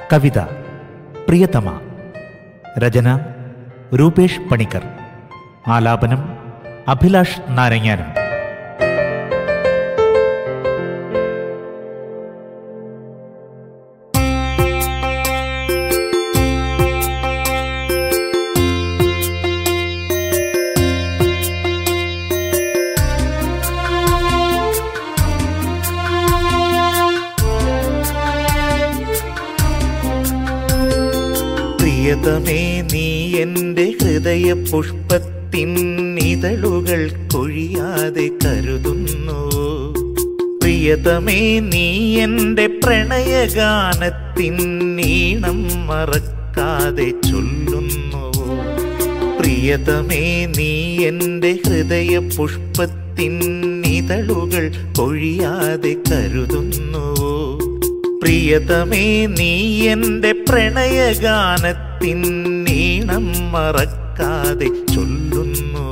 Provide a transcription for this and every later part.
കവിത പ്രിയതമ രചന രൂപേഷ് പണിക്കർ ആലാപനം അഭിലാഷ് നാരങ്ങാനം പ്രിയതമേ നീ എൻ്റെ ഹൃദയ പുഷ്പത്തിൻ ഇതളുകൾ കൊഴിയാതെ കരുതുന്നു പ്രിയതമേ നീ എൻ്റെ പ്രണയഗാനത്തിൻ ഈണം മറക്കാതെ ചൊല്ലുന്നു പ്രിയതമേ നീ എൻ്റെ ഹൃദയ പുഷ്പത്തിൻ ഇതളുകൾ കൊഴിയാതെ കരുതുന്നു പ്രിയതമേ നീ എൻ്റെ പ്രണയഗാനത്തിൻ ഈണം മറക്കാതെ ചൊല്ലുന്നു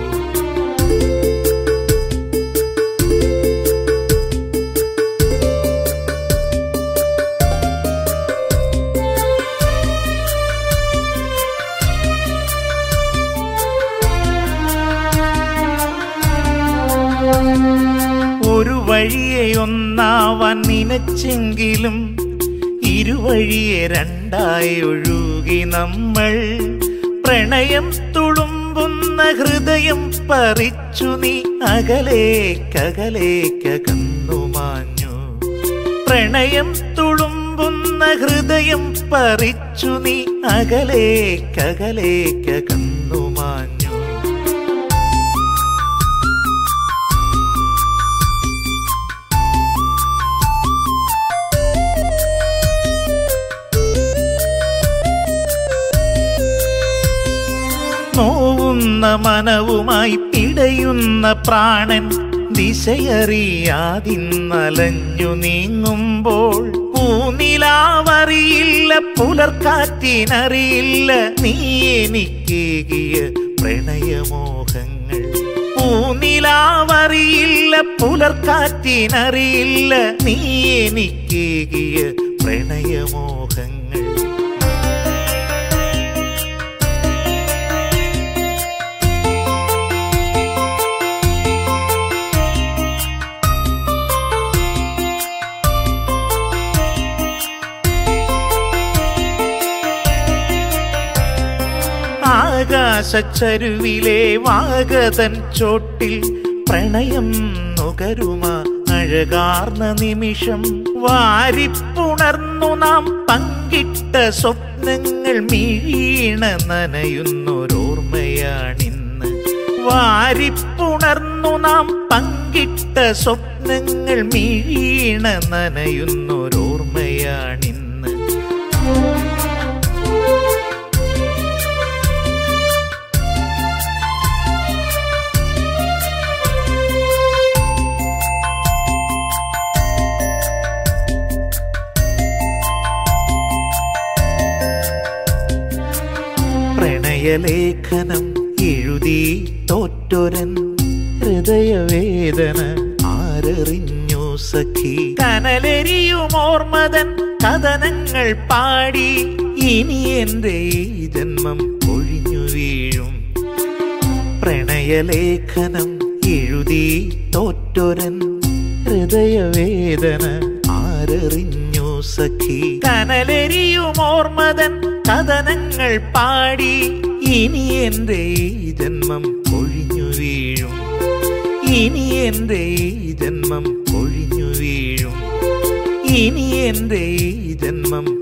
ഒരു വഴിയെ ഒന്നാവാൻ നിനച്ചെങ്കിലും ഇരുവഴിയെ രണ്ടായി ഒഴുകി നമ്മൾ പ്രണയം തുളുമ്പുന്ന ഹൃദയം പറിച്ചു നീ അകലേക്കകലേക്കകന്നു മാഞ്ഞു പ്രണയം തുളുമ്പുന്ന ഹൃദയം പറിച്ചു നീ അകലേക്കകലേക്കകന്നു മാഞ്ഞു നോവുന്ന മനവുമായി പിടയുന്ന പ്രാണൻ ദിശയറിയാതിന്നലഞ്ഞു നീങ്ങുമ്പോൾ പൂനിലാവറിയില്ല പുലർക്കാറ്റിനറിയില്ല നീ എനിക്കേകിയ പ്രണയമോഹങ്ങൾ പൂനിലാവറിയില്ല പുലർക്കാറ്റിനറിയില്ല നീ എനിക്കേകിയ പ്രണയമോഹങ്ങൾ ആകാശച്ചരുവിലെ വാഗതൻ ചോട്ടിൽ പ്രണയം നുകരുമ അഴകാർന്ന നിമിഷം വാരിപ്പുണർന്നു നാം പങ്കിട്ട സ്വപ്നങ്ങൾ മിഴീണ നനയുന്നൊരോർമ്മയാണിന്ന് വാരിപ്പുണർന്നു നാം പങ്കിട്ട സ്വപ്നങ്ങൾ മിഴീണ നനയുന്നൊരോർമ്മയാണിന്ന് പ്രണയലേഖനം എഴുതി തോറ്റൊരൻ ഹൃദയവേദന ആരറിഞ്ഞു സഖി കനലെരിയുമോർമതൻ കഥനങ്ങൾ പാടി ഇനി എൻ്റെ ഈ ജന്മം ഒഴിഞ്ഞു വീഴും പ്രണയലേഖനം എഴുതി തോറ്റൊരൻ ഹൃദയവേദന ആരറിഞ്ഞു സഖി കനലെരിയുമോർമതൻ കഥനങ്ങൾ പാടി ഇനി എൻ്റെ ഈ ജന്മം ഒഴിഞ്ഞു വീഴും ഇനി എൻ്റെ ഈ ജന്മം ഒഴിഞ്ഞു വീഴും ഇനി എൻ്റെ ഈ ജന്മം